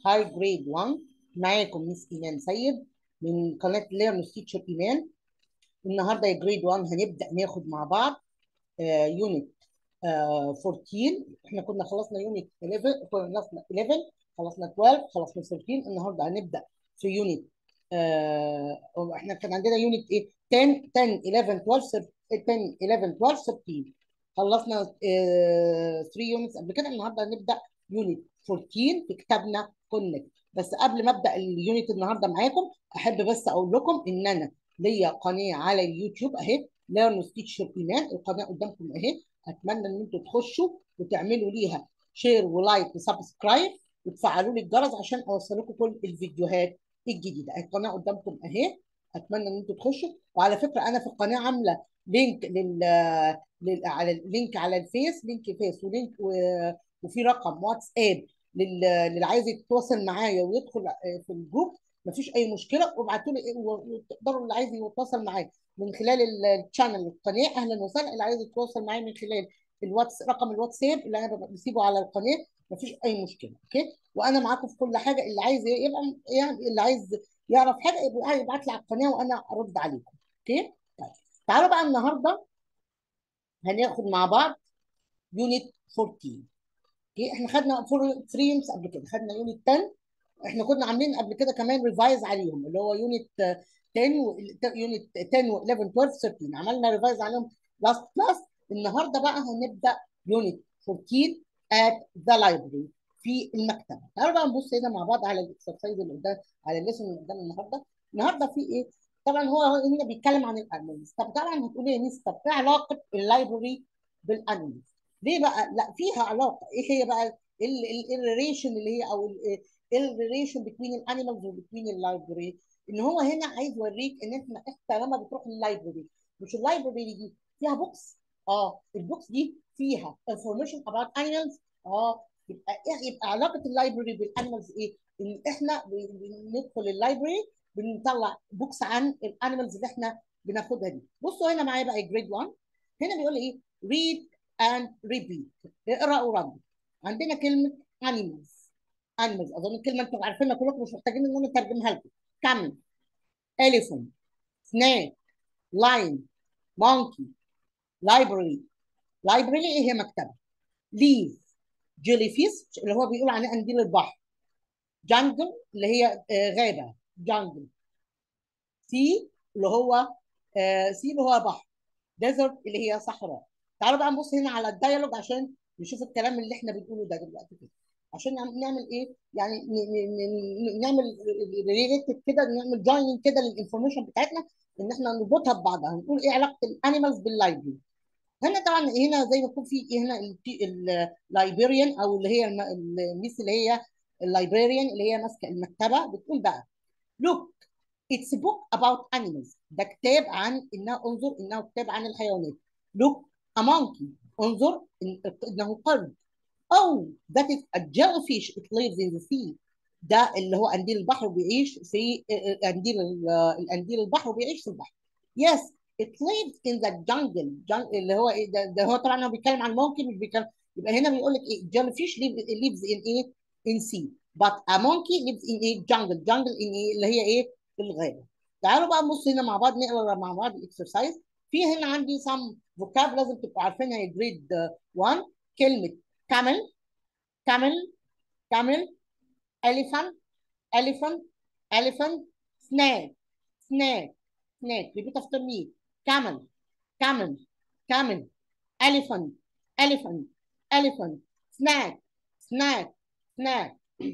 هاي جريد 1 معاكم ميس ايمان سيد من قناه ليرن تيتشر ايمان النهارده يا جريد 1 هنبدا ناخد مع بعض يونت 14 احنا كنا خلصنا يونت 11 خلصنا 11 خلصنا 12 خلصنا 13 النهارده هنبدا في يونت احنا كان عندنا يونت ايه 10 10 11 12 10 11 12 13 خلصنا 3 يونتس قبل كده النهارده هنبدا يونت 14 في كتابنا كونكت بس قبل ما ابدا اليونت النهارده معاكم احب بس اقول لكم ان انا ليا قناه على اليوتيوب اهي ليرن تيتشر ايمان القناه قدامكم اهي اتمنى ان انتم تخشوا وتعملوا ليها شير ولايك وسبسكرايب وتفعلوا لي الجرس عشان اوصل لكم كل الفيديوهات الجديده القناه قدامكم اهي اتمنى ان انتم تخشوا وعلى فكره انا في القناه عامله لينك لل, لل... على لينك على الفيس لينك فيس ولينك و... وفي رقم واتساب لل... للي عايز يتواصل معايا ويدخل في الجروب مفيش اي مشكله وابعتوا لي وتقدروا اللي عايز يتواصل معايا من خلال الشانل القناه اهلا وسهلا اللي عايز يتواصل معايا من خلال الواتس رقم الواتساب اللي انا بسيبه على القناه مفيش اي مشكله اوكي وانا معاكم في كل حاجه اللي عايز يبقى يعني اللي عايز يعرف حاجه يبقى يبعت لي على القناه وانا ارد عليكم اوكي طيب تعالوا بقى النهارده هناخد مع بعض يونت 14 اوكي احنا خدنا 3 يونتس قبل كده خدنا يونت 10 احنا كنا عاملين قبل كده كمان ريفايز عليهم اللي هو يونت 10 و يونت 10 و 11 12 13 عملنا ريفايز عليهم لاست كلاس النهارده بقى هنبدا يونت 14 at the library في المكتبه تعالوا بقى نبص هنا مع بعض على الاكسرسايز اللي قدام على الليسون اللي قدام النهارده النهارده في ايه طبعا هو هنا بيتكلم عن الانيمالز طب طبعا هتقولي يا ميس طب ايه علاقه اللايبرري بالانيمالز ليه بقى لا فيها علاقه ايه هي بقى الريليشن اللي هي او الريليشن بين الانيمالز وبين اللايبرري ان هو هنا عايز يوريك ان احنا انت لما بتروح اللايبرري مش اللايبرري دي فيها بوكس اه البوكس دي فيها انفورميشن اباوت انيمالز اه يبقى يبقى علاقه اللايبرري بالانيمالز ايه؟ ان احنا بندخل اللايبرري بنطلع بوكس عن الانيمالز اللي احنا بناخدها دي بصوا هنا معايا بقى جريد 1 هنا بيقول ايه؟ read and repeat اقرا وردد عندنا كلمه animals animals اظن الكلمه انتم عارفينها كلكم مش محتاجين ان انا اترجمها لكم كمل elephant snake lion monkey library library ايه هي مكتبه leaf جيلي فيش اللي هو بيقول عليه قنديل البحر جانجل اللي هي غابه جانجل سي اللي هو سي اللي هو بحر ديزرت اللي هي صحراء تعالوا بقى نبص هنا على الديالوج عشان نشوف الكلام اللي احنا بنقوله ده دلوقتي كده عشان نعمل ايه يعني نعمل ريليتد كده نعمل جويننج كده للانفورميشن بتاعتنا ان احنا نربطها ببعضها نقول ايه علاقه الانيمالز باللايبرري هنا طبعا هنا زي ما يكون في هنا اللايبريان او اللي هي الميس اللي هي اللايبريان اللي هي ماسكه المكتبه بتقول بقى look it's a book about animals ده كتاب عن انها انظر انه كتاب عن الحيوانات look a monkey انظر انه قرد oh that is a jellyfish it lives in the sea ده اللي هو قنديل البحر وبيعيش في قنديل القنديل البحر وبيعيش في البحر yes it lives in the jungle, jungle اللي هو ايه ده, ده هو طبعا هو بيتكلم عن monkey مش بيتكلم يبقى هنا بيقول لك ايه jellyfish lives in ايه in sea but a monkey lives in ايه jungle jungle in ايه اللي هي ايه الغابه تعالوا بقى نبص هنا مع بعض نقرا مع بعض الاكسرسايز في هنا عندي some vocab لازم تبقوا عارفينها يا جريد 1 كلمه camel camel camel elephant elephant elephant snake snake snake repeat after me camel, camel, camel, elephant, elephant, elephant, snake, snake, snake,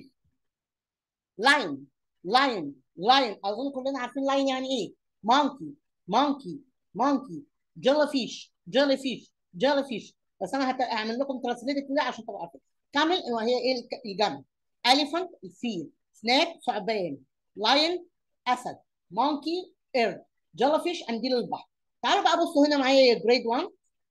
lion, lion, lion أظن كلنا عارفين lion يعني إيه monkey, monkey, monkey, jellyfish, jellyfish, jellyfish بس أنا هعمل لكم ترانسليت كده عشان تبقوا عارفين camel وهي إيه الجمل elephant الفيل snake ثعبان lion أسد monkey قرد jellyfish قنديل البحر تعالوا بقى بصوا هنا معايا يا جريد 1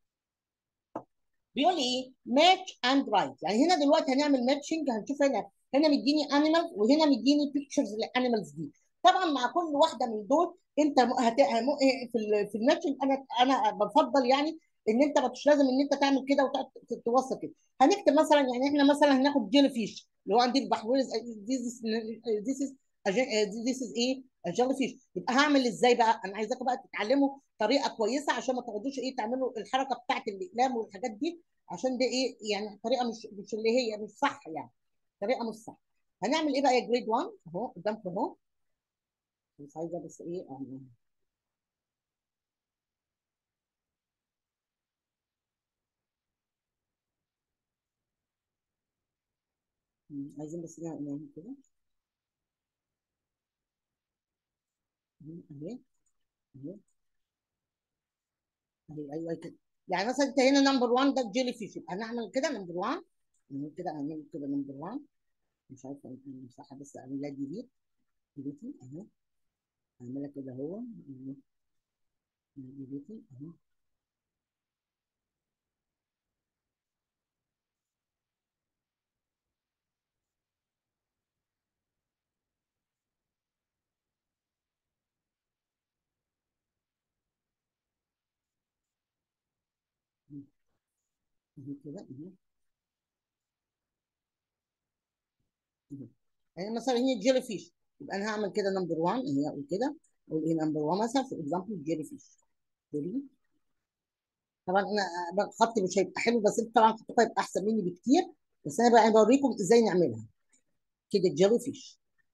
بيقول لي ايه ماتش اند رايت يعني هنا دلوقتي هنعمل ماتشنج هنشوف هنا هنا مديني انيمال وهنا مديني بيكتشرز للانيمالز دي طبعا مع كل واحده من دول انت هت... في في الماتشنج انا انا بفضل يعني ان انت مش لازم ان انت تعمل كده وتقعد توصل كده هنكتب مثلا يعني احنا مثلا هناخد جيلي فيش اللي هو عندي البحبوز ذيس ذيس از ذيس از ايه جيلي فيش يبقى هعمل ازاي بقى انا عايزاكم بقى تتعلموا طريقه كويسه عشان ما تقعدوش ايه تعملوا الحركه بتاعت الاقلام والحاجات دي عشان دي ايه يعني طريقه مش مش اللي هي مش صح يعني طريقه مش صح هنعمل ايه بقى يا جريد 1 اهو قدامكم اهو مش عايزه بس ايه أعمل. عايزين بس نعمل كده اهي اهي اهي ايوه كده يعني مثلا انت هنا نمبر 1 ده الجيلي فيش يبقى هنعمل كده نمبر 1 نعمل كده هنعمل كده نمبر 1 مش عارفه امسحها بس اعمل لها ديليت ديليتي اهي اعملها كده اهو ديليتي اهو اهي كده اهي اهي يعني مثلا هي الجيلي فيش يبقى انا هعمل كده نمبر 1 اهي اقول كده اقول ايه نمبر 1 مثلا في اكزامبل الجيلي فيش جيلي طبعا انا خطي مش هيبقى حلو بس انت طبعا خطك هيبقى احسن مني بكتير بس انا بقى بوريكم ازاي نعملها كده الجيلي فيش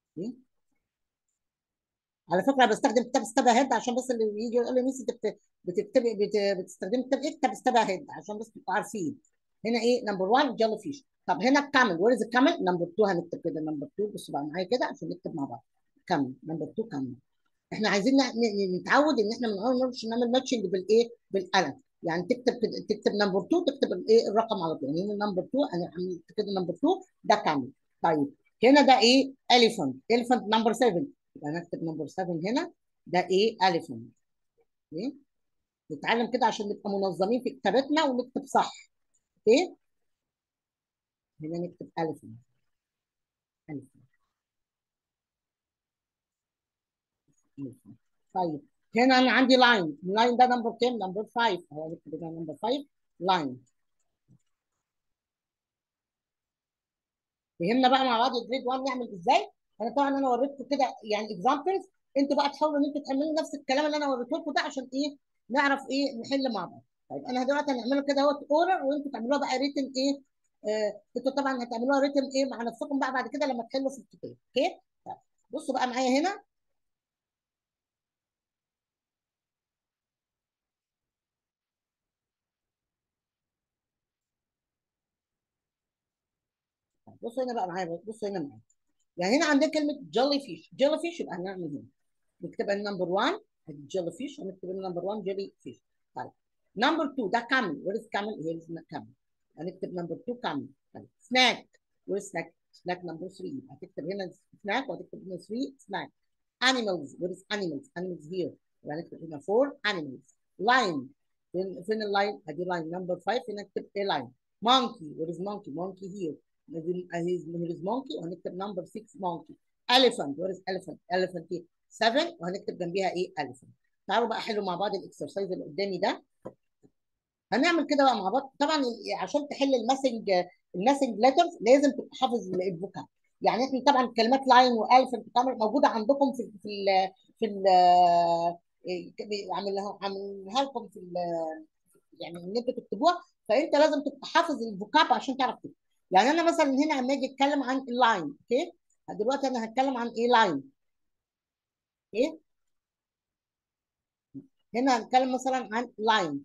على فكره بستخدم كتاب ستابا هيد عشان بس اللي يجي يقول لي ميسي انت بتكتبي بت- بتستخدمي كتاب ايه كتاب ستابا هيد عشان بس تبقوا عارفين هنا ايه نمبر 1 جيلي فيش طب هنا الكامل وير از الكامل نمبر 2 هنكتب كده نمبر 2 بصوا بقى معايا كده عشان نكتب مع بعض كامل نمبر 2 كامل احنا عايزين ن- ن- نتعود ان احنا من اول مش نعمل ماتشنج بالايه بالقلم يعني تكتب كده- تكتب نمبر 2 تكتب الايه الرقم على طول يعني هنا نمبر 2 انا عملت كده نمبر 2 ده كامل طيب هنا ده ايه elephant elephant نمبر 7 يبقى نكتب نمبر 7 هنا ده ايه elephant ايه نتعلم كده عشان نبقى منظمين في كتابتنا ونكتب صح ايه هنا نكتب elephant elephant elephant طيب هنا انا عندي لاين اللاين ده نمبر كام نمبر 5 اهو نكتب ده نمبر 5 لاين فهمنا بقى مع بعض الجريد 1 نعمل ازاي انا طبعا انا وريتكم كده يعني اكزامبلز انتوا بقى تحاولوا ان انتوا تعملوا نفس الكلام اللي انا وريته لكم ده عشان ايه نعرف ايه نحل مع بعض طيب انا دلوقتي هنعمله كده اهوت اورر وانتوا تعملوها بقى ريتن ايه آه انتوا طبعا هتعملوها ريتن ايه مع نفسكم بقى بعد كده لما تحلوا في الكتاب اوكي طيب بصوا بقى معايا هنا طيب بصوا هنا بقى معايا بصوا هنا معايا يعني هنا عندنا كلمه جولي فيش جولي فيش يبقى هنعمل هنا نكتبها نمبر 1 الجيلي فيش هنكتب نمبر 1 جيلي فيش طيب نمبر 2 ده كامل وير از كامل هي كامل هنكتب نمبر 2 كامل طيب سناك وير سناك سناك نمبر 3 هتكتب هنا سناك وهتكتب هنا 3 سناك animals where is animals animals here يبقى هنكتب هنا 4 animals line فين فين اللاين ادي لاين نمبر 5 هنا نكتب ايه لاين monkey where is monkey monkey here here is monkey وهنكتب نمبر 6 monkey elephant where is elephant elephant here 7 وهنكتب جنبيها ايه elephant تعالوا بقى حلوا مع بعض الاكسرسايز اللي قدامي ده هنعمل كده بقى مع بعض طبعا عشان تحل الماسنج الماسنج ليترز لازم تبقى حافظ الفوكاب يعني احنا طبعا كلمات لاين والفنت بتعمل موجوده عندكم في في ال في ال عاملها عاملها لكم في يعني ان انتوا تكتبوها فانت لازم تبقى حافظ الفوكاب عشان تعرف تكتب يعني انا مثلا هنا لما اجي اتكلم عن اللاين اوكي دلوقتي انا هتكلم عن ايه لاين اوكي هنا هنتكلم مثلا عن لاين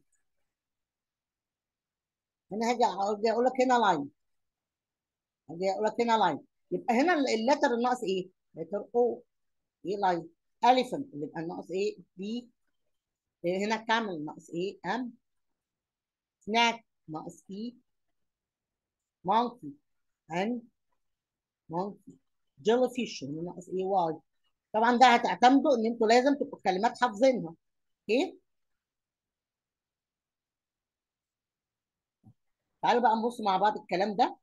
هنا هاجي اقول لك هنا لاين هاجي اقول لك هنا لاين يبقى هنا اللتر الناقص ايه؟ لتر او ايه لاين اليفنت اللي يبقى الناقص ايه؟ بي هنا كامل ناقص ايه؟ ام سناك ناقص اي مونكي ان مونكي جيلي فيش هنا ناقص ايه؟ واي طبعا ده هتعتمدوا ان انتوا لازم تبقوا الكلمات حافظينها اوكي؟ تعالوا بقى نبص مع بعض الكلام ده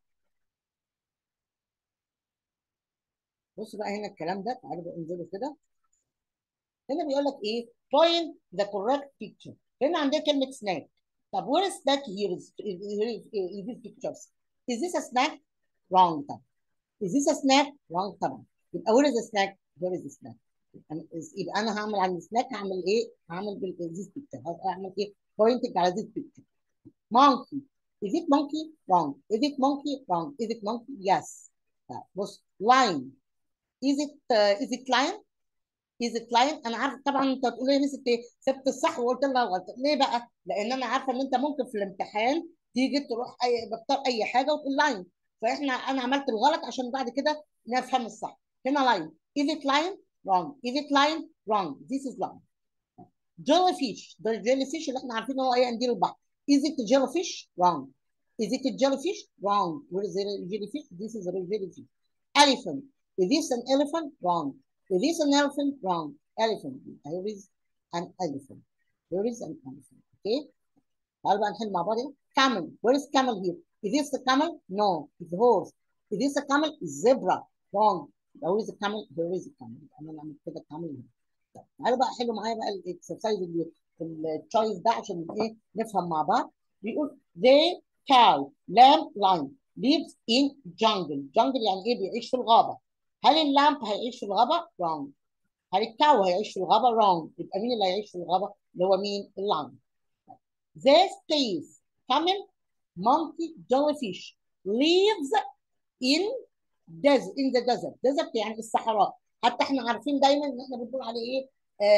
بصوا بقى هنا الكلام ده تعالوا بقى انزلوا كده هنا بيقول لك ايه find the correct picture هنا عندنا كلمه سناك طب where is snack here is here is in these pictures is this a snack wrong طبعا is this a snack wrong طبعا يبقى where is the snack where is the snack يبقى انا هعمل عن السناك هعمل ايه هعمل بال this picture هعمل ايه pointing على this picture monkey is it monkey wrong is it monkey wrong is it monkey yes بص lion is it uh, is it lion is it lion انا عارفه طبعا انت هتقول لي نسيت ايه سبت الصح وقلت لها غلط ليه بقى لان انا عارفه ان انت ممكن في الامتحان تيجي تروح اي بختار اي حاجه وتقول لاين فاحنا انا عملت الغلط عشان بعد كده نفهم الصح هنا لاين is it lion wrong is it lion wrong this is lion jellyfish ده jellyfish اللي احنا عارفين هو ايه قنديل البحر is it jellyfish wrong is it a jellyfish wrong where is the jellyfish this is a jellyfish elephant is this an elephant wrong is this an elephant wrong elephant here is an elephant here is an elephant okay تعالوا بقى نحل مع بعض camel where is camel here is this a camel no it's a horse is this a camel zebra wrong where is a camel here is a camel انا نعمل كده camel هنا تعالوا بقى حلوا معايا بقى الاكسرسايز اللي في التشويس ده عشان ايه نفهم مع بعض بيقول they cow lamb lion lives in jungle jungle يعني ايه بيعيش في الغابه هل اللامب هيعيش في الغابه wrong هل الكاو هيعيش في الغابه wrong يبقى مين اللي هيعيش في الغابه اللي هو مين اللاين this stays camel monkey jellyfish lives in desert in the desert desert يعني الصحراء حتى احنا عارفين دايما ان احنا بنقول عليه ايه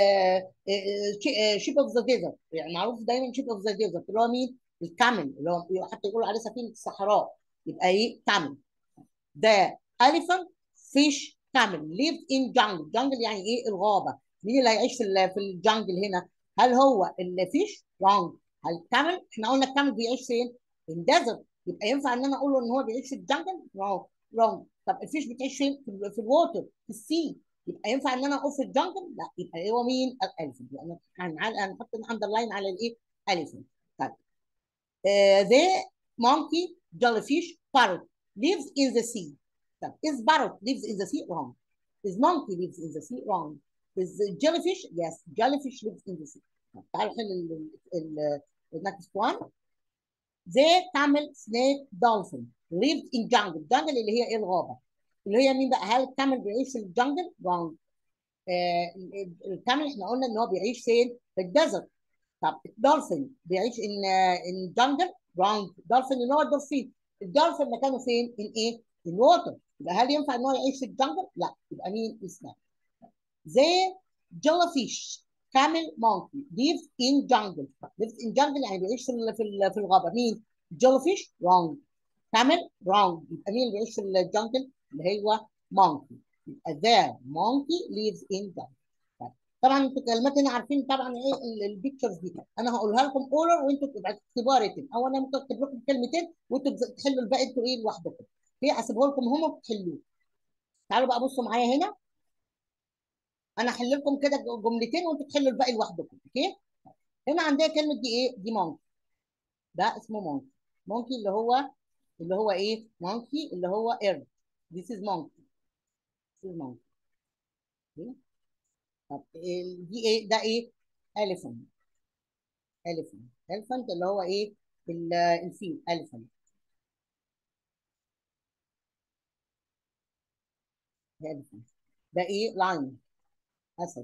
شيب اوف ذا ديزرت يعني معروف دايما شيب اوف ذا ديزرت اللي هو مين الكامل اللي هو حتى يقولوا عليه سفينه الصحراء يبقى ايه كامل ده elephant fish camel live in jungle jungle يعني ايه الغابه مين اللي هيعيش في في الجنجل هنا هل هو الفيش wrong هل الكامل احنا قلنا الكامل بيعيش فين in desert يبقى ينفع ان انا اقول له ان هو بيعيش في الجنجل wrong wrong طب الفيش بتعيش فين في, في الووتر في السي يبقى ينفع ان انا اقول في الجنجل لا يبقى هو مين الالفنت يعني هنحط اندرلاين على الايه الفنت طيب uh, the monkey jellyfish parrot lives in the sea طب is parrot lives in the sea wrong is monkey lives in the sea wrong is jellyfish yes jellyfish lives in the sea طب تعالوا نحل ال next one the camel snake dolphin lived in jungle jungle اللي هي ايه الغابه اللي هي مين بقى هل الكامل بيعيش في الجنجل wrong آه الكامل احنا قلنا ان هو بيعيش فين في الديزرت طب الدولفين بيعيش ان ان جنجل wrong دولفين اللي هو الدولفين الدولفين مكانه فين ان ايه in water يبقى هل ينفع ان هو يعيش في الجنجل لا يبقى مين اسمه زي jellyfish camel monkey lives in jungle lives in jungle يعني بيعيش في في في الغابه مين jellyfish wrong camel wrong يبقى مين اللي بيعيش في الجنجل اللي هو monkey يبقى the monkey lives in jungle طبعا انتوا الكلمات هنا عارفين طبعا ايه البيكتشرز دي انا هقولها لكم اورر وانتوا تبقى تكتبوها ريتن او انا ممكن اكتب لكم كلمتين وانتوا تحلوا الباقي انتوا ايه لوحدكم هي اسيبها لكم هم وتحلوه تعالوا بقى بصوا معايا هنا انا احل لكم كده جملتين وانتوا تحلوا الباقي لوحدكم اوكي هنا عندنا كلمه دي ايه دي مونكي ده اسمه مونكي مونكي اللي هو اللي هو ايه مونكي اللي هو ايرد This is monkey. This is monkey. Okay. طب دي ايه ده ايه elephant elephant elephant اللي هو ايه الفيل elephant elephant ده ايه lion اسد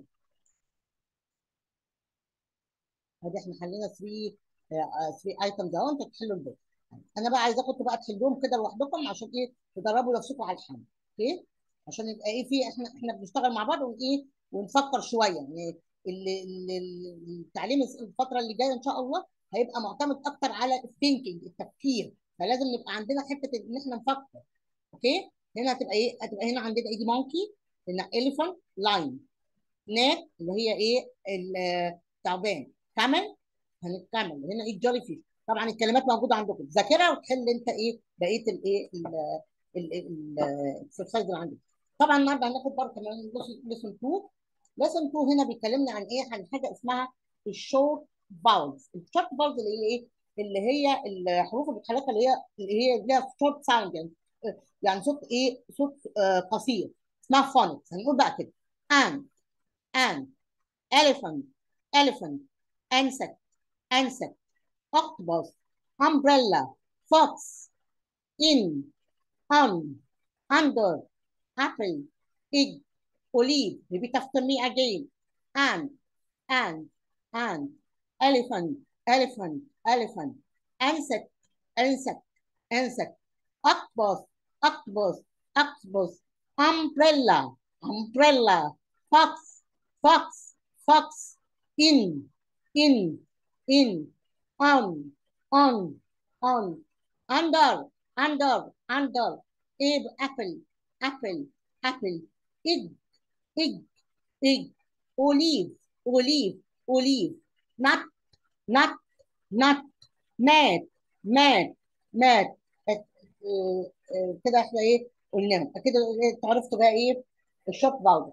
ادي احنا حلينا 3 3 ايتمز اهو انتوا تحلوا الباقي انا بقى عايزاكم انتوا بقى تحلوهم كده لوحدكم عشان ايه تدربوا نفسكم على الحل اوكي عشان يبقى ايه في احنا احنا بنشتغل مع بعض وايه ونفكر شويه يعني التعليم الفتره اللي جايه ان شاء الله هيبقى معتمد اكتر على الثينكينج التفكير فلازم نبقى عندنا حته ان احنا نفكر اوكي هنا هتبقى ايه هتبقى هنا عندنا ايه دي مونكي هنا اليفانت لاين ناك اللي هي ايه الثعبان كامل هنكمل هنا ايه الجولي فيش طبعا الكلمات موجوده عندكم ذاكرها وتحل انت ايه بقيه الايه الاكسرسايز اللي عندك طبعا النهارده هناخد برضه كمان ليسون 2 ليسون 2 هنا بيكلمنا عن ايه عن حاجه اسمها الشورت فاولز الشورت فاولز اللي هي ايه اللي هي الحروف المتحركه اللي هي اللي هي ليها شورت ساوند يعني يعني صوت ايه صوت آه قصير اسمها فونكس هنقول بقى كده and and elephant elephant insect insect octopus umbrella fox in on under apple egg olive repeat after me again and and and elephant elephant elephant insect insect insect octopus octopus octopus umbrella umbrella fox fox fox in in in on on on under under under Ab- apple apple apple egg egg egg olive olive olive nut nut nut mat mat mat آه، آه، كده احنا ايه قلناهم كده إيه، تعرفتوا بقى ايه الشوب باود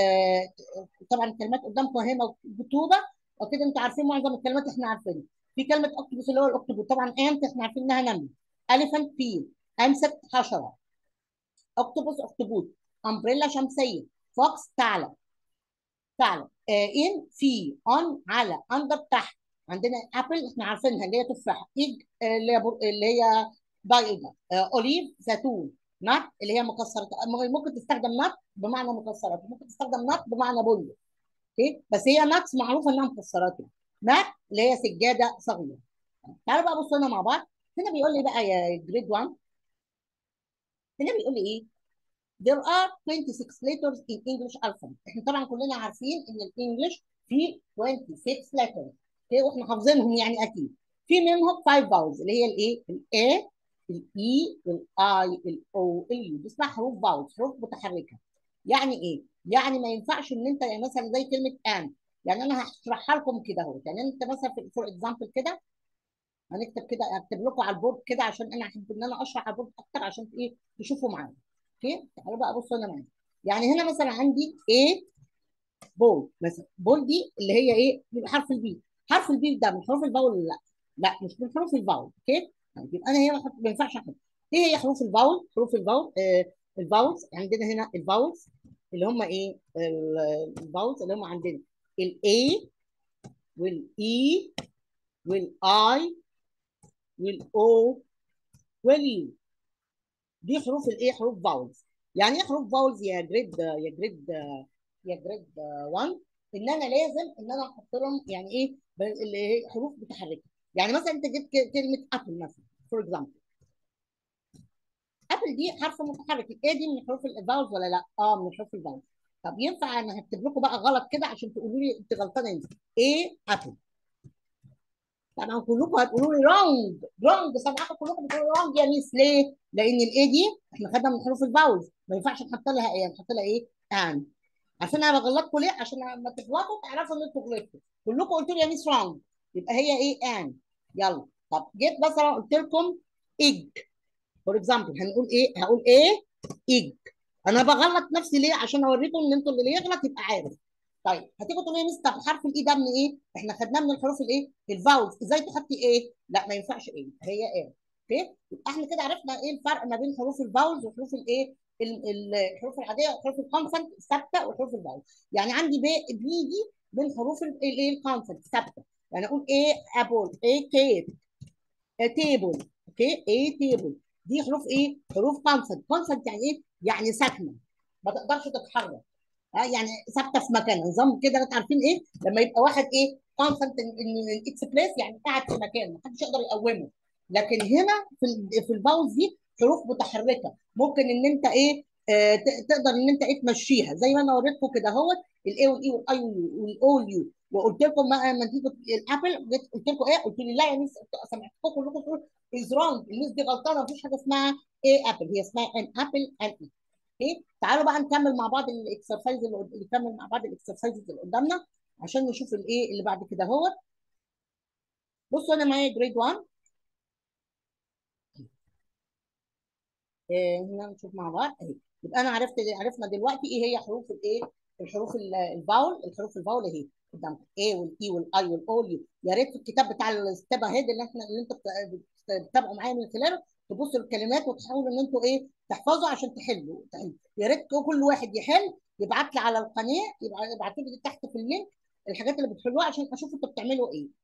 طبعا الكلمات قدامكم اهي مكتوبه وكده انتوا عارفين معظم الكلمات احنا عارفينها في كلمه اكتوبوس اللي هو الاكتوبوس طبعا انت احنا عارفين انها نمل اليفنت فيل امسك حشره اكتوبوس اخطبوط امبريلا شمسيه فوكس ثعلب ثعلب آه ان في اون على اندر تحت عندنا ابل احنا عارفينها اللي هي تفاحه ايج آه، اللي هي بر- اللي هي بايضه آه اوليف زيتون نت اللي هي مكسرات م- ممكن تستخدم نت بمعنى مكسرات ممكن تستخدم نت بمعنى بني اوكي بس هي نتس معروفه انها مكسرات يعني نت اللي هي سجاده صغيره تعالوا بقى بصوا هنا مع بعض هنا بيقول لي بقى يا جريد 1 هنا بيقول لي ايه There are 26 letters in English alphabet. احنا طبعا كلنا عارفين ان الانجليش فيه 26 letters. اوكي واحنا حافظينهم يعني اكيد. في منهم 5 vowels اللي هي الايه؟ الاي الاي الاي الاو اليو دي اسمها حروف vowels حروف متحركه. يعني ايه؟ يعني ما ينفعش ان انت يعني مثلا زي كلمه ان يعني انا هشرحها لكم كده اهو يعني انت مثلا فور اكزامبل كده هنكتب كده اكتب لكم على البورد كده عشان انا احب ان انا اشرح على البورد اكتر عشان ايه تشوفوا معايا اوكي تعالوا بقى بصوا هنا معايا يعني هنا مثلا عندي ايه بول مثلا بول دي اللي هي ايه بيبقى حرف البي حرف البي ده من حروف الفاول ولا لا لا مش من حروف الفاول اوكي طيب يبقى انا هنا بحط- ما ينفعش احط ايه هي حروف الفاول حروف الفاول آه الفاولز عندنا هنا الفاولز اللي هم ايه ال- الفاولز اللي هم عندنا الاي والاي والاي والاو واليو دي حروف الايه حروف فاولز يعني ايه حروف فاولز يا جريد يا جريد يا جريد 1 ان انا لازم ان انا احط لهم يعني ايه ب- اللي هي حروف متحركه يعني مثلا انت جبت ك- كلمه ابل مثلا فور اكزامبل ابل دي حرف متحرك الايه دي من حروف الفاولز ولا لا اه من حروف الفاولز طب ينفع انا هكتب لكم بقى غلط كده عشان تقولوا لي انت غلطانه انت ايه ابل طبعا كلكم هتقولوا لي رونج رونج سامعاكم كلكم بتقولوا رونج يا ميس ليه؟ لان الاي دي احنا خدنا من حروف الفاولز ما ينفعش نحط لها ايه نحط لها ايه؟ ان عارفين انا بغلطكم ليه؟ عشان لما تغلطوا تعرفوا ان انتوا غلطتوا كلكم قلتوا لي يا ميس رونج يبقى هي ايه ان يلا طب جيت مثلا قلت لكم ايج فور اكزامبل هنقول ايه؟ هقول ايه؟ ايج انا بغلط نفسي ليه؟ عشان اوريكم ان انتوا اللي يغلط يبقى عارف طيب هتيجوا تقولوا لي مستر حرف الاي ده من ايه؟ احنا خدناه من الحروف الايه؟ الفاولز ازاي تحطي ايه؟ لا ما ينفعش ايه هي ايه اوكي؟ يبقى احنا كده عرفنا ايه الفرق ما بين حروف الفاولز وحروف الايه؟ ال- ال- الحروف العاديه وحروف الكونسنت الثابته وحروف الفاولز يعني عندي بي بي دي من حروف ال- الايه الكونسنت ثابته يعني اقول ايه ابل ايه كيت تيبل اوكي ايه تيبل دي حروف ايه؟ حروف كونسنت كونسنت يعني ايه؟ يعني ساكنه ما تقدرش تتحرك اه يعني ثابته في مكانها نظام كده انتوا عارفين ايه لما يبقى واحد ايه كونستنت ان اتس بليس يعني قاعد في مكان محدش يقدر يقومه لكن هنا في ال في الباوز دي حروف متحركه ممكن ان انت ايه آه ت- تقدر ان انت ايه تمشيها زي ما انا وريتكم كده اهوت الاي والاي والاي والاو واليو وقلت لكم ما لما تيجوا الابل جيت قلت لكم ايه قلت لي لا يا ميس سمعتكم كلكم تقولوا از رونج الميس دي غلطانه مفيش حاجه اسمها ايه ابل هي اسمها ان ابل ان اوكي تعالوا بقى نكمل مع بعض الاكسرسايز اللي قد- نكمل مع بعض الاكسرسايزز اللي قدامنا عشان نشوف الايه اللي بعد كده هو بصوا انا معايا جريد 1 آه، هنا نشوف مع بعض اهي يبقى انا عرفت عرفنا دلوقتي ايه هي حروف الايه الحروف ال- الفاول الحروف الفاول اهي قدامكم ايه والاي والاي والاو يو يا ريت في الكتاب بتاع الستيب اهيد اللي احنا اللي انتوا بت- بتتابعوا معايا من خلاله تبصوا للكلمات وتحاولوا ان انتوا ايه تحفظوا عشان تحلوا تحلوا. يا ريت كل واحد يحل يبعت لي على القناه يبقى يبعتوا لي تحت في اللينك الحاجات اللي بتحلوها عشان اشوف انتوا بتعملوا ايه اوكي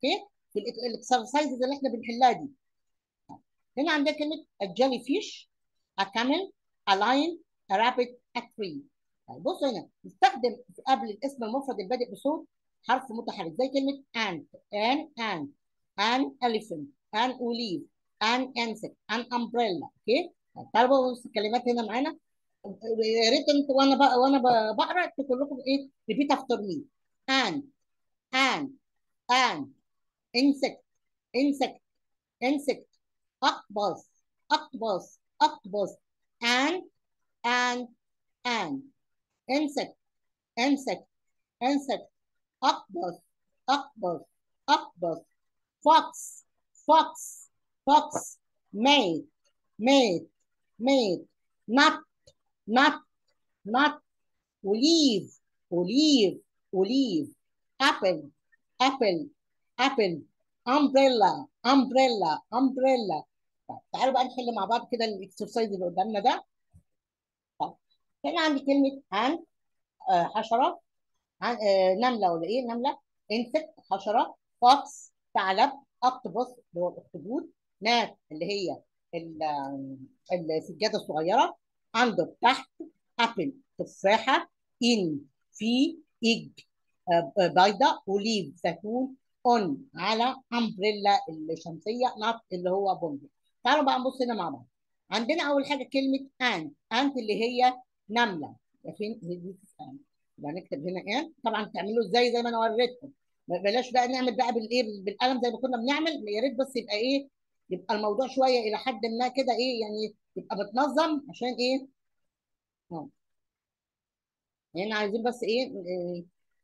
في الاكسرسايزز اللي احنا بنحلها دي هنا عندنا كلمه الجيلي فيش a camel a lion a rabbit a tree طيب بص هنا نستخدم قبل الاسم المفرد البادئ بصوت حرف متحرك زي كلمه ant an ant an elephant an olive an insect an umbrella اوكي طيب تعالوا بقى نبص الكلمات هنا معانا يا ريت انت وانا بقى وانا بقرا انتوا كلكم ايه ريبيت افتر مي an an an insect insect insect octopus octopus octopus and and and insect insect insect octopus octopus octopus fox fox fox mate mate mate nut nut nut olive olive olive apple apple apple umbrella umbrella umbrella طيب تعالوا بقى نحل مع بعض كده الاكسرسايز اللي قدامنا ده طيب هنا عندي كلمة عن آه حشرة عن آه نملة ولا ايه نملة انسكت حشرة فوكس ثعلب اكتوبوس اللي هو الاخطبوط نات اللي هي السجادة الصغيرة اندر تحت ابل تفاحة ان في ايج آه بيضة اوليف زيتون اون على امبريلا الشمسيه نط اللي هو بومب تعالوا بقى نبص هنا مع بعض عندنا اول حاجه كلمه انت انت اللي هي نمله فين هي دي انت يبقى نكتب هنا انت طبعا تعملوا ازاي زي ما انا وريتكم بلاش بقى نعمل بقى بالايه بالقلم زي ما كنا بنعمل يا ريت بس يبقى ايه يبقى الموضوع شويه الى حد ما كده ايه يعني يبقى متنظم عشان ايه اه هنا عايزين بس ايه, إيه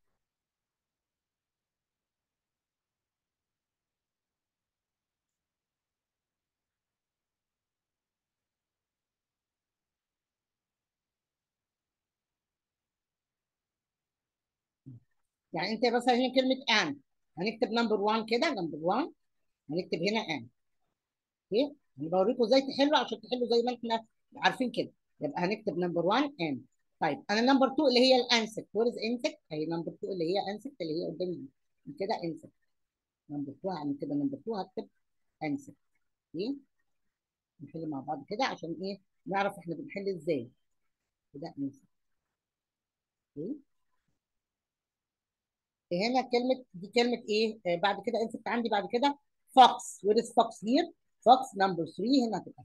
يعني انت بس هنا كلمه ان هنكتب نمبر 1 كده نمبر 1 هنكتب هنا ان اوكي انا بوريكم ازاي تحلوا عشان تحلوا زي ما احنا عارفين كده يبقى هنكتب نمبر 1 ان طيب انا نمبر 2 اللي هي الانسكت وير از انسكت اهي نمبر 2 اللي هي انسكت اللي هي قدامي دي كده انسكت نمبر 2 هعمل كده نمبر 2 هكتب انسكت اوكي نحل مع بعض كده عشان ايه نعرف احنا بنحل ازاي كده انسكت اوكي هنا كلمه دي كلمه ايه آه بعد كده انسكت عندي بعد كده فوكس وير از فوكس هير فوكس نمبر 3 هنا هتبقى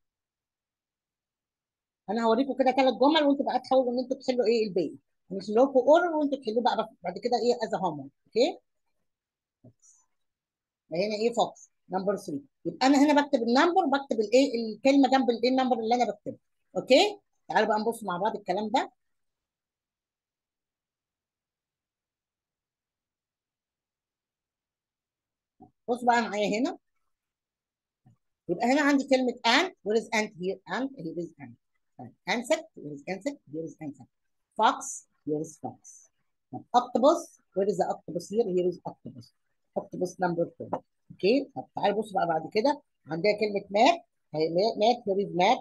انا هوريكم كده ثلاث جمل وانتوا بقى تحاولوا ان انتوا تحلوا ايه الباقي هنحل لكم اورال وانتوا تحلوه بقى بعد كده ايه از هوم اوكي هنا ايه فوكس نمبر 3 يبقى انا هنا بكتب النمبر بكتب الايه الكلمه جنب الايه النمبر اللي انا بكتبه اوكي تعالوا بقى نبص مع بعض الكلام ده بص بقى معايا هنا يبقى هنا عندي كلمة and where is and here and here is and insect where is insect here is insect fox here is fox octopus where is the octopus here here is octopus octopus number four اوكي طب تعالى بص بقى بعد كده عندنا كلمة مات هي مات where is مات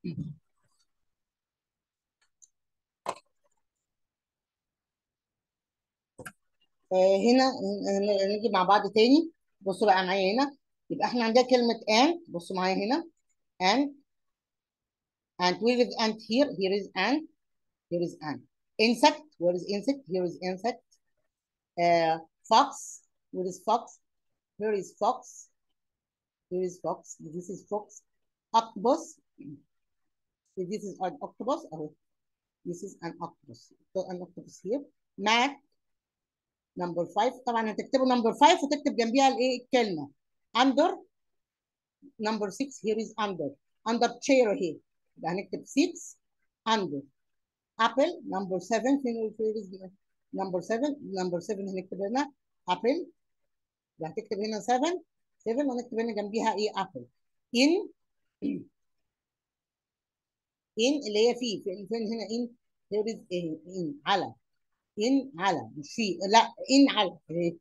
آه، هنا ن- ن- نيجي مع بعض تاني بصوا بقى معايا هنا يبقى احنا عندنا كلمة and بصوا معايا هنا and and where is and here here is and here is and insect where is insect here is insect uh, fox where is fox here is fox here is fox this is fox octopus this is an octopus oh this is an octopus so an octopus here mat number 5 طبعا هتكتبوا number 5 وتكتب جنبيها الايه الكلمه under number 6 here is under under chair here يبقى هنكتب 6 under apple number 7 فين فين is number 7 number 7 هنكتب هنا apple يبقى هتكتب هنا 7 7 ونكتب هنا جنبيها ايه apple in in اللي هي في فين فين هنا in here is in, in على in على مش في لا in على إيه؟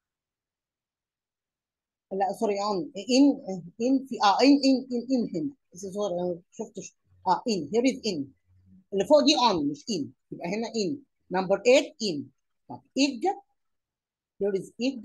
لا سوري اون ان ان في اه ان ان ان ان هنا بس سوري انا ما شفتش اه ان هير از ان اللي فوق دي اون مش ان يبقى هنا ان نمبر 8 ان طب ايج هير از ايج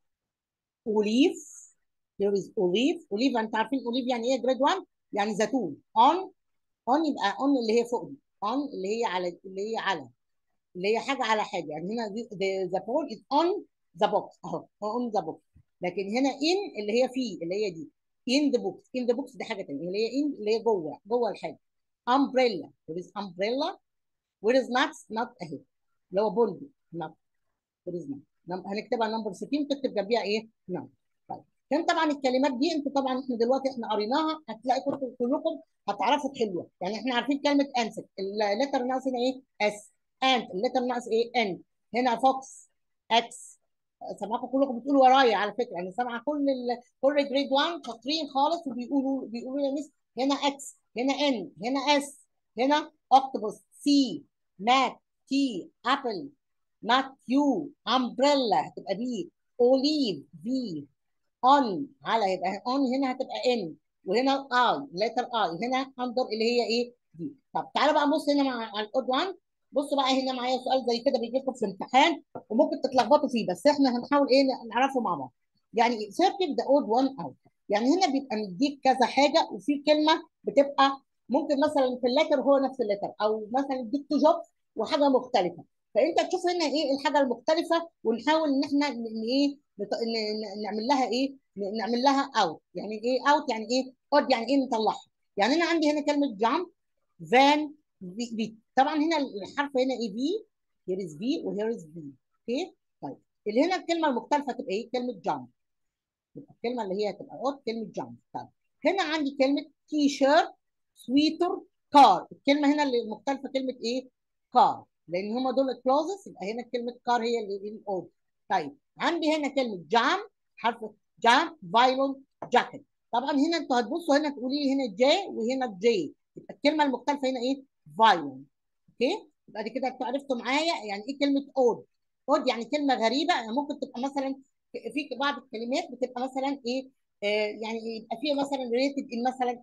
اوليف هير از اوليف اوليف انت عارفين اوليف يعني ايه جريد 1 يعني زيتون اون اون يبقى اون اللي هي فوق دي اون اللي هي على اللي هي على اللي هي حاجه على حاجه يعني هنا ذا بول از اون ذا بوكس اهو اون ذا بوكس لكن هنا ان اللي هي في اللي هي دي in the box in the box دي حاجه ثانيه اللي هي in اللي هي جوه جوه الحاجه umbrella there is umbrella where is nuts nut اهي اللي هو بولد nut where is nut نم- هنكتبها نمبر 16 تكتب جنبيها ايه nut طيب كان طبعا الكلمات دي انتوا طبعا احنا دلوقتي احنا قريناها هتلاقي كنتوا كلكم هتعرفوا تحلوها يعني احنا عارفين كلمه انسك اللتر ناقص هنا ايه اس انت اللتر ناقص ايه ان هنا فوكس اكس سامعاكم كلكم بتقولوا ورايا على فكره انا سامعه كل ال... كل جريد 1 شاطرين خالص وبيقولوا بيقولوا يا مس هنا اكس هنا ان هنا اس هنا اوكتوبوس سي ماك تي ابل نوت يو امبريلا هتبقى بي اوليف بي اون على يبقى اون هنا هتبقى ان وهنا اي لتر اي هنا اندر اللي هي ايه دي طب تعالى بقى بص هنا مع على الاود 1 بصوا بقى هنا معايا سؤال زي كده بيجي لكم في امتحان وممكن تتلخبطوا فيه بس احنا هنحاول ايه نعرفه مع بعض يعني سيركل ذا اود 1 اوت يعني هنا بيبقى مديك كذا حاجه وفي كلمه بتبقى ممكن مثلا في اللتر هو نفس اللتر او مثلا يديك تو جوب وحاجه مختلفه فانت تشوف هنا ايه الحاجه المختلفه ونحاول ان احنا ن- ايه نط- ن- ن- نعمل لها ايه ن- نعمل لها اوت يعني ايه اوت يعني ايه اود يعني ايه نطلعها يعني انا عندي هنا كلمه جامب فان بي, بي. طبعا هنا الحرف هنا ايه بي هير از بي وهير از بي اوكي طيب اللي هنا الكلمه المختلفه تبقى ايه كلمه جامب يبقى الكلمه اللي هي هتبقى اوت كلمه جامب طيب هنا عندي كلمه تي شيرت سويتر كار الكلمه هنا اللي مختلفه كلمه ايه كار لان هم دول الكلوزز يبقى هنا كلمه كار هي اللي الاود طيب عندي هنا كلمه جام حرف جام فايلون جاكيت طبعا هنا انتوا هتبصوا هنا تقولي لي هنا جي وهنا جي يبقى الكلمه المختلفه هنا ايه فايلون اوكي يبقى دي كده انتوا عرفتوا معايا يعني ايه كلمه اود اود يعني كلمه غريبه يعني ممكن تبقى مثلا في بعض الكلمات بتبقى مثلا ايه آه يعني يبقى فيها مثلا ريليتد ان مثلا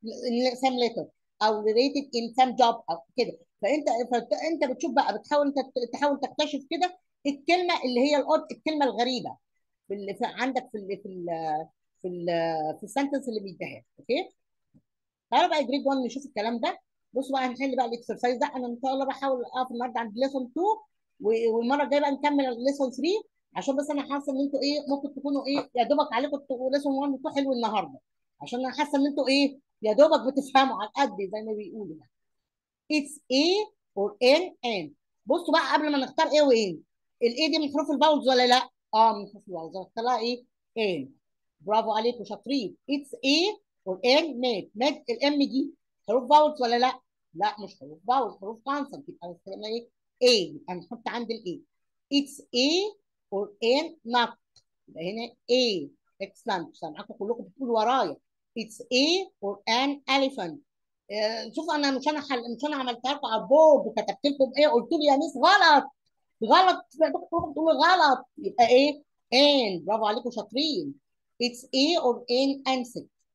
ان سام ليتر او ريليتد ان سام جوب او كده فانت فانت بتشوف بقى بتحاول انت تحاول تكتشف كده الكلمه اللي هي الاود الكلمه الغريبه في اللي في عندك في ال في ال في ال في السنتنس اللي بيديها لك، اوكي تعالوا بقى جريد 1 نشوف الكلام ده بصوا بقى هنحل بقى الاكسرسايز ده انا ان شاء الله بحاول اقف النهارده عند ليسون 2 و- والمره الجايه بقى نكمل الليسون 3 عشان بس انا حاسه ان انتوا ايه ممكن تكونوا ايه يا دوبك عليكم تبقوا ليسون 1 بتوع حلو النهارده عشان انا حاسه ان انتوا ايه يا دوبك بتفهموا على قد زي ما بيقولوا يعني اتس A or N N بصوا بقى قبل ما نختار A و N الاي دي من حروف الباولز ولا لا؟ اه من حروف الباولز هختار لها ايه؟ N برافو عليكم شاطرين اتس A or N مات مات الام دي حروف باولز ولا لا؟ لا مش حروف باولز حروف كونسنت يبقى هنستخدمها ايه؟ A يبقى هنحط عند الاي اتس A or N not يبقى هنا A excellent سامعاكم كلكم بتقولوا ورايا اتس A or an elephant آه، شوف انا مش انا حل... مش انا عملتها لكم على البورد وكتبت لكم ايه قلت لي يا ميس غلط غلط بتقولوا غلط يبقى ايه ان برافو عليكم شاطرين اتس ايه اور ان انسك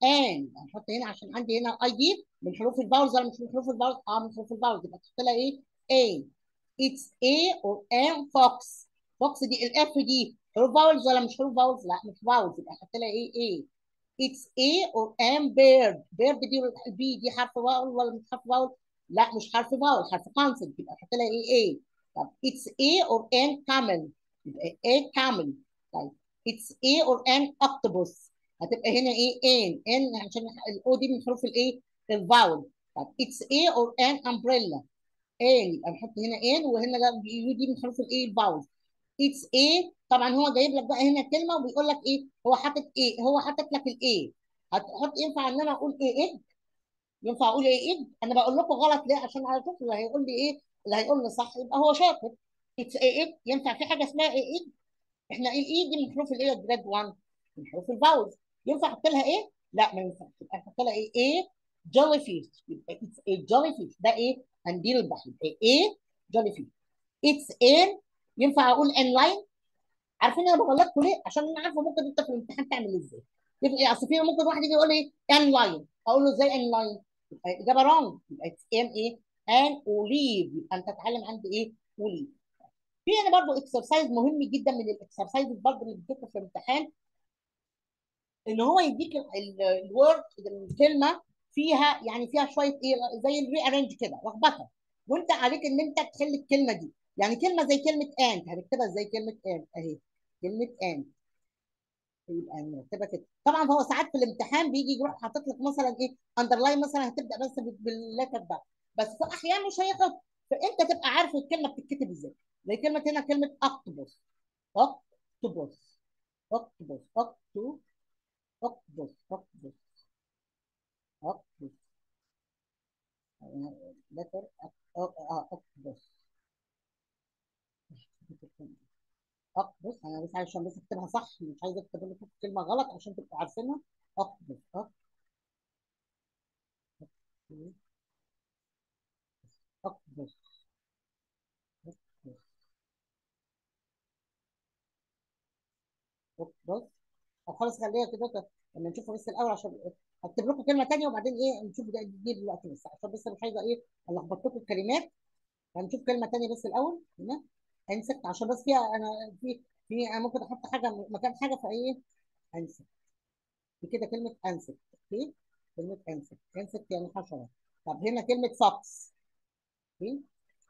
ان هنحط هنا عشان عندي هنا اي دي من حروف الفاولز ولا مش من حروف الفاولز اه من حروف الفاولز يبقى تحط لها ايه a it's a or am fox fox دي الاف دي حروف فاولز ولا مش حروف فاولز لا مش فاولز يبقى احط لها ايه a it's a or am bird bird دي البي دي حرف فاول ولا مش حرف فاول لا مش حرف فاول حرف كونسنت يبقى احط لها ايه a طب it's a or an camel يبقى a camel طيب it's a or an octopus هتبقى هنا ايه ان ان عشان الاو دي من حروف الايه الفاول طب اتس ايه اور ان امبريلا ان يبقى نحط هنا ان وهنا يو دي من حروف الايه الفاول اتس ايه طبعا هو جايب لك بقى هنا كلمه وبيقول لك ايه هو حاطط ايه هو حاطط لك الايه هتحط ينفع ان انا اقول ايه ايه ينفع اقول ايه ايه انا بقول لكم غلط ليه عشان اشوف اللي هيقول لي ايه اللي هيقول لي صح يبقى هو شاطر اتس ايه ايه ينفع في حاجه اسمها ايه ايه احنا الايه دي من حروف الايه جراد 1 من حروف الفاولز ينفع احط لها ايه؟ لا ما ينفعش يبقى احط لها ايه؟ ايه؟ جولي فيش يبقى اتس ايه جولي فيش ده ايه؟ قنديل البحر يبقى ايه؟ جولي فيش اتس ان ينفع اقول ان لاين؟ عارفين انا بغلطكم ليه؟ عشان انا عارفه ممكن انت في الامتحان تعمل ازاي. يبقى اصل في ممكن واحد يجي يقول لي ان لاين اقول له ازاي ان لاين؟ يبقى الاجابه رونج يبقى اتس ان ايه؟ ان اوليف يبقى انت تتعلم عندي ايه؟ اوليف. في هنا برضه اكسرسايز مهم جدا من الاكسرسايز برضه اللي بتذكر في الامتحان ان هو يديك الورد الكلمه فيها يعني فيها شويه ايه زي الري ارينج كده لخبطه وانت عليك ان انت تحل الكلمه دي يعني كلمه زي كلمه انت هنكتبها زي كلمه انت اهي كلمه انت يبقى نكتبها كده طبعا هو ساعات في الامتحان بيجي يروح حاطط لك مثلا ايه اندرلاين مثلا هتبدا بس باللتر ده بس في احيان مش هياخد فانت تبقى عارف الكلمه بتتكتب ازاي زي كلمه هنا كلمه اكتوبوس اكتوبوس اكتوبوس اكتوبوس اقبض اقبض اقبض لتر اقبض اقبض انا بس عشان بس اكتبها صح مش عايزه اكتب لكم كلمه غلط عشان تبقوا عارفينها اقبض اقبض اقبض طب خلاص خليها كده لما نشوفها بس الاول عشان هكتب لكم كلمه ثانيه وبعدين ايه نشوف ده دي دلوقتي بس عشان بس مش عايزه ايه الخبط لكم الكلمات هنشوف كلمه ثانيه بس الاول هنا انسكت عشان بس فيها انا في في انا ممكن احط حاجه مكان حاجه فايه انسكت دي كده كلمه انسكت اوكي كلمه انسكت انسكت يعني حشره طب هنا كلمه فوكس اوكي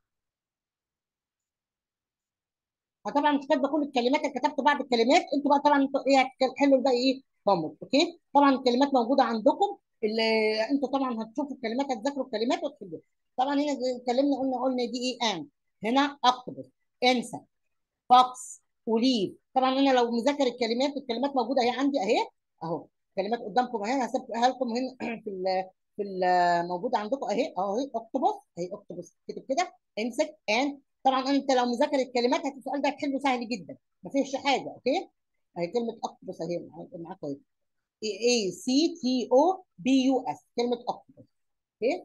فطبعا مش كاتبه كل الكلمات اللي كتبت بعض الكلمات انتوا بقى طبعا انتوا ايه هتحلوا الباقي ايه كومنت اوكي طبعا الكلمات موجوده عندكم اللي انتوا طبعا هتشوفوا الكلمات هتذاكروا الكلمات وتحلوها طبعا هنا اتكلمنا قلنا قلنا دي ايه ان هنا اكتوبس انسى فوكس اوليف طبعا انا لو مذاكر الكلمات الكلمات موجوده اهي عندي اهي اهو كلمات قدامكم اهي هسيبها لكم هنا في ال في ال موجوده عندكم اهي اهي اكتوبس اهي اكتوبس كتب كده امسك ان طبعا انت لو مذاكر الكلمات السؤال ده هتحله سهل جدا ما فيهش حاجه اوكي اهي كلمه اكتوبس اهي معاكم اهي اي سي تي او بي يو اس كلمه اكتوبس اوكي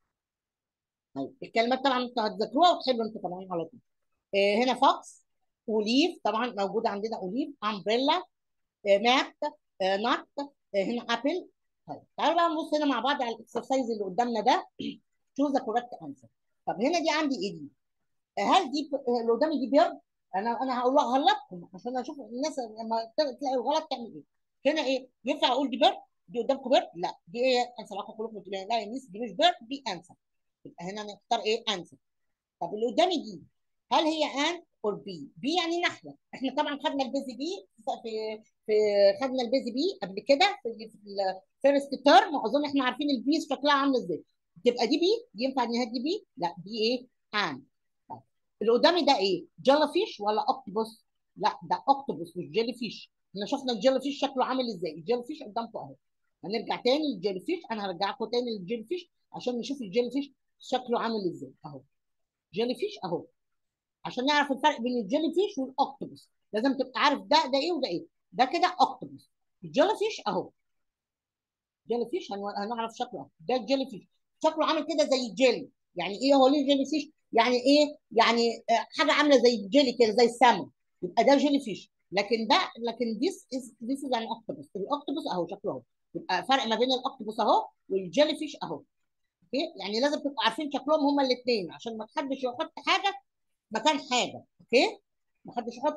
طيب الكلمات طبعا انتوا هتذاكروها وتحلوا انتوا طبعا على طول آه هنا فوكس اوليف طبعا موجوده عندنا اوليف امبريلا آه مات آه نات آه هنا ابل طيب تعالوا بقى نبص هنا مع بعض على الاكسرسايز اللي قدامنا ده تشوز ذا كوريكت انسر طب هنا دي عندي ايه دي؟ هل دي اللي قدامي دي بيرد؟ انا انا هقول لها غلطكم عشان اشوف الناس لما تلاقي الغلط تعمل ايه؟ هنا ايه؟ ينفع اقول دي بيرد؟ دي قدامكم بيرد؟ لا دي ايه؟ انسر معاكم كلكم تقولوا لا يا ميس دي مش بيرد دي انسر يبقى هنا نختار ايه؟ انسر طب اللي قدامي دي هل هي ان اور بي؟ بي يعني نحله احنا طبعا خدنا البيزي بي في في خدنا البيزي بي قبل كده في الفيرست تيرم واظن احنا عارفين البي شكلها عامله ازاي تبقى دي بي ينفع ان هي دي بي؟ لا دي ايه؟ ان اللي قدامي ده ايه؟ جيلي فيش ولا اكتوبوس؟ لا ده اكتوبوس مش جيلي فيش احنا شفنا الجيلي فيش شكله عامل ازاي؟ الجيلي فيش قدامكم اهو هنرجع تاني للجيلي فيش انا هرجعكم تاني للجيلي فيش عشان نشوف الجيلي فيش شكله عامل ازاي اهو جيلي فيش اهو عشان نعرف الفرق بين الجيلي فيش والاكتوبوس لازم تبقى عارف ده ده ايه وده ايه ده كده اكتوبوس الجيلي فيش اهو جيلي فيش هنعرف شكله اهو ده الجيلي فيش شكله عامل كده زي الجيلي يعني ايه هو ليه جيلي فيش يعني ايه يعني حاجه عامله زي الجيلي كده زي السمك يبقى ده جيلي فيش لكن ده لكن ذيس از ذيس از ان اكتوبوس الاكتوبوس اهو شكله اهو يبقى فرق ما بين الاكتوبوس اهو والجيلي فيش اهو اوكي يعني لازم تبقوا عارفين شكلهم هما الاثنين عشان ما حدش يحط حاجه مكان حاجه اوكي ما حدش يحط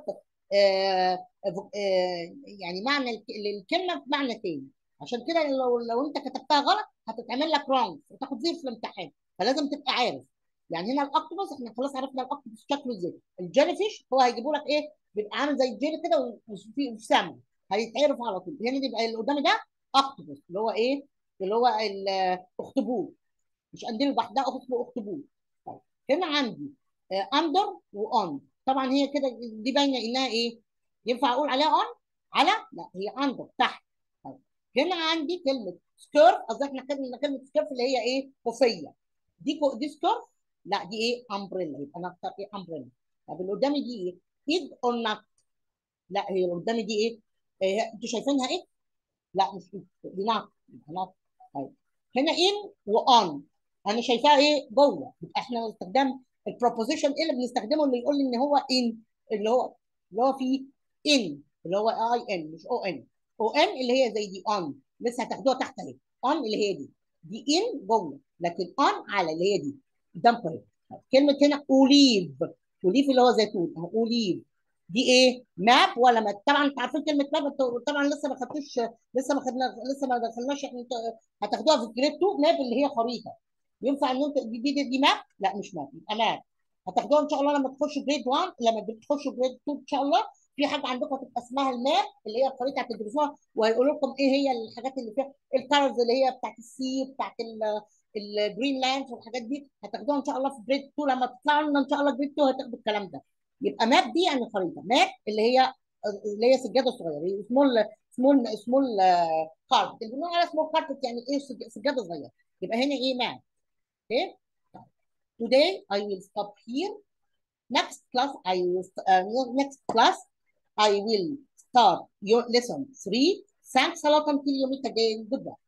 آه آه يعني معنى الك- للكلمه بمعنى تاني عشان كده لو لو انت كتبتها غلط هتتعمل لك رونج وتاخد زيرو في الامتحان فلازم تبقى عارف يعني هنا الاكتوبوس احنا خلاص عرفنا الاكتوبوس شكله ازاي الجيلي فيش هو هيجيبوا لك ايه بيبقى عامل زي الجيلي كده وفي في سمن هيتعرف على طول هنا يبقى اللي قدامي ده اكتوبوس اللي هو ايه اللي هو الاخطبوط مش قنديل البحر ده اسمه اخطبوط طيب هنا عندي اندر واون طبعا هي كده دي باينه انها ايه ينفع اقول عليها اون على لا هي اندر تحت طيب هنا عندي كلمه سكيرف قصدي احنا خدنا كلمه سكيرف اللي هي ايه كوفيه دي كو دي سكيرف لا دي ايه امبريلا يبقى انا اختار ايه امبريلا طب اللي قدامي دي ايه ايد اور نوت لا هي اللي قدامي دي ايه إيه، انتوا شايفينها ايه لا مش ايد دي نوت نوت طيب هنا ان وان انا شايفاها ايه جوه يبقى احنا استخدام البروبوزيشن ايه اللي بنستخدمه اللي يقول لي ان هو ان اللي هو اللي هو فيه ان اللي هو اي ان مش او ان او ان اللي هي زي دي اون لسه هتاخدوها تحت اهي اون اللي هي دي دي ان جوه لكن اون على اللي هي دي دمب اهي كلمه هنا اوليف اوليف اللي هو زيتون اهو اوليف دي ايه ماب ولا ماب طبعا انتوا عارفين كلمه ماب انتوا طبعا لسه ما خدتوش لسه ما خدنا لسه ما دخلناش احنا هتاخدوها في جريد 2 ماب اللي هي خريطه ينفع ان انت دي دي, دي ماب لا مش ماب يبقى ماب هتاخدوها ان شاء الله لما تخشوا جريد 1 لما بتخشوا جريد 2 ان شاء الله في حاجه عندكم هتبقى اسمها الماب اللي هي الخريطه هتدرسوها وهيقولوا لكم ايه هي الحاجات اللي فيها الكارز اللي هي بتاعت السي بتاعت الجرين لاند والحاجات دي هتاخدوها ان شاء الله في جريد 2 لما تطلعوا لنا ان شاء الله جريد 2 هتاخدوا الكلام ده يبقى ماب دي يعني خريطه ماب اللي هي اللي هي سجاده صغيره هي سمول سمول سمول كارت اللي بنقول عليها سمول كارت يعني ايه سج- سجاده صغيره يبقى هنا ايه ماب اوكي Today I will stop here. Next class I will uh, next class I will start your lesson three. Thanks a lot until you meet again. Goodbye.